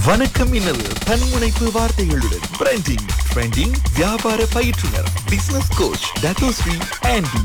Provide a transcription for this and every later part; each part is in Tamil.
வணக்கம் இன்னல் தன்முனைப்பு வார்த்தைகளுடன் பிராண்டிங் ட்ரெண்டிங் வியாபார பயிற்றுனர் பிசினஸ் கோச் டட்டோஸ்ரீ ஆண்டி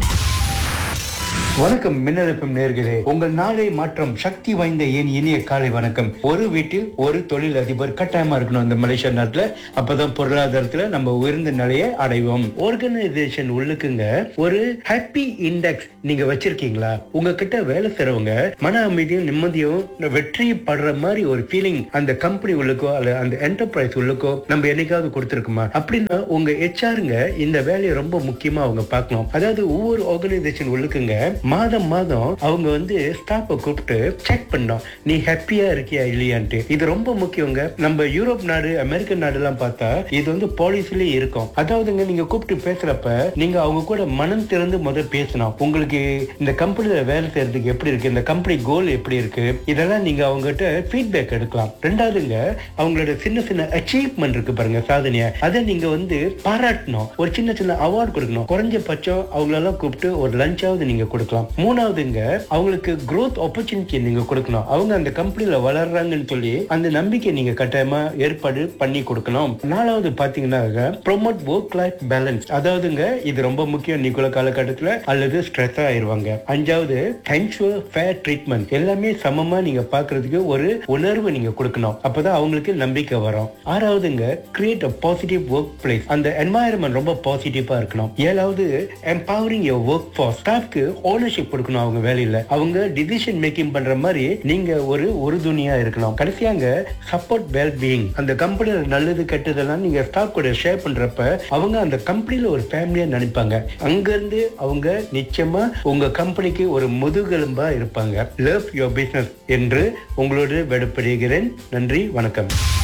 வணக்கம் மின்னலப்பம் நேர்களே உங்கள் நாளை மாற்றம் சக்தி வாய்ந்த என் இனிய காலை வணக்கம் ஒரு வீட்டில் ஒரு தொழில் அதிபர் கட்டாயமா இருக்கணும் இந்த மலேசியா நாட்டுல அப்பதான் பொருளாதாரத்துல நம்ம உயர்ந்த நிலையை அடைவோம் ஆர்கனைசேஷன் உள்ளுக்குங்க ஒரு ஹாப்பி இண்டெக்ஸ் நீங்க வச்சிருக்கீங்களா உங்ககிட்ட வேலை செய்றவங்க மன அமைதியும் நிம்மதியும் வெற்றி படுற மாதிரி ஒரு ஃபீலிங் அந்த கம்பெனி உள்ளுக்கோ அல்ல அந்த என்டர்பிரைஸ் உள்ளுக்கோ நம்ம என்னைக்காவது கொடுத்துருக்குமா அப்படின்னா உங்க ஹெச்ஆருங்க இந்த வேலையை ரொம்ப முக்கியமா அவங்க பார்க்கணும் அதாவது ஒவ்வொரு ஆர்கனைசேஷன் உள்ளுக்குங்க மாதம் மாதம் அவங்க வந்து ஸ்டாஃபை கூப்பிட்டு செக் பண்ணோம் நீ ஹாப்பியா இருக்கியா இல்லையான்ட்டு இது ரொம்ப முக்கியங்க நம்ம யூரோப் நாடு அமெரிக்கன் நாடு எல்லாம் பார்த்தா இது வந்து பாலிசிலேயே இருக்கும் அதாவதுங்க நீங்க கூப்பிட்டு பேசுறப்ப நீங்க அவங்க கூட மனம் திறந்து முதல் பேசணும் உங்களுக்கு இந்த கம்பெனில வேலை செய்யறதுக்கு எப்படி இருக்கு இந்த கம்பெனி கோல் எப்படி இருக்கு இதெல்லாம் நீங்க அவங்ககிட்ட ஃபீட்பேக் எடுக்கலாம் ரெண்டாவதுங்க அவங்களோட சின்ன சின்ன அச்சீவ்மெண்ட் இருக்கு பாருங்க சாதனைய அதை நீங்க வந்து பாராட்டணும் ஒரு சின்ன சின்ன அவார்டு கொடுக்கணும் குறைஞ்சபட்சம் அவங்களெல்லாம் கூப்பிட்டு ஒரு லஞ்சாவது நீங்க கொடுக்கலாம் மூணாவதுங்க அவங்களுக்கு growth opportunity நீங்க கொடுக்கணும் அவங்க அந்த கம்பெனில வளர்றாங்கன்னு சொல்லி அந்த நம்பிக்கை நீங்க கட்டாயமா ஏற்பாடு பண்ணி கொடுக்கணும் நாலாவது பாத்தீங்கன்னா ப்ரொமோட் ஒர்க் லைஃப் பேலன்ஸ் அதாவதுங்க இது ரொம்ப முக்கியம் நிக்குள்ள காலகட்டத்துல அல்லது ஸ்ட்ரெஸ் ஆயிருவாங்க அஞ்சாவது தேங்க்ஸ்ஃபுல் ஃபேர் ட்ரீட்மெண்ட் எல்லாமே சமமா நீங்க பாக்குறதுக்கு ஒரு உணர்வு நீங்க கொடுக்கணும் அப்பதான் அவங்களுக்கு நம்பிக்கை வரும் ஆறாவதுங்க create a positive work place அந்த என்வாயர்மெண்ட் ரொம்ப பாசிட்டிவா இருக்கணும் ஏழாவது empowering your ஒர்க் ஃபார் ஸ்டாஃப்க்கு ஓனர்ஷிப் கொடுக்கணும் அவங்க வேலையில அவங்க டிசிஷன் மேக்கிங் பண்ற மாதிரி நீங்க ஒரு உறுதுணையா இருக்கணும் கடைசியாங்க சப்போர்ட் வெல் பீயிங் அந்த கம்பெனில நல்லது கெட்டதெல்லாம் நீங்க ஸ்டாஃப் கூட ஷேர் பண்றப்ப அவங்க அந்த கம்பெனில ஒரு ஃபேமிலியா நினைப்பாங்க அங்க இருந்து அவங்க நிச்சயமா உங்க கம்பெனிக்கு ஒரு முதுகெலும்பா இருப்பாங்க லவ் யுவர் பிசினஸ் என்று உங்களோடு விடப்படுகிறேன் நன்றி வணக்கம்